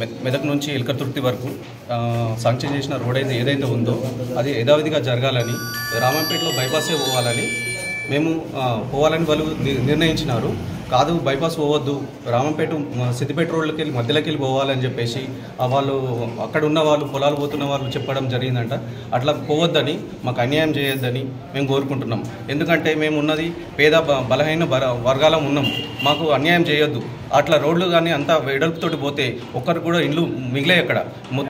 మె- మెదక్ నుంచి ఇల్కతుర్తి వరకు ఆ, శాంక్షన్ చేసిన రోడ్ అయితే ఏదైతే ఉందో అది యథావిధిగా జరగాలని రామంపేటలో బైపాసే పోవాలని మేము ఆ, పోవాలని వాళ్ళు ని- నిర్ణయించినారు కాదు బైపాస్ పోవద్దు రామంపేట మ, సిద్దిపేట రోడ్లకి వెళ్ళి మధ్యలోకి వెళ్ళి పోవాలని చెప్పేసి ఆ వాళ్ళు అక్కడ ఉన్న వాళ్ళు పొలాలు పోతున్న వాళ్ళు చెప్పడం జరిగిందంట అట్లా పోవద్దని మాకు అన్యాయం చేయొద్దని మేము కోరుకుంటున్నాం ఎందుకంటే మేము ఉన్నది పేద బ- బలహీన బర వర్గాలం ఉన్నాం మాకు అన్యాయం చేయొద్దు అట్లా రోడ్లు కానీ అంతా వెడల్పుతోటి పోతే ఒక్కరు కూడా ఇల్లు మిగిలే అక్కడ మొత్తం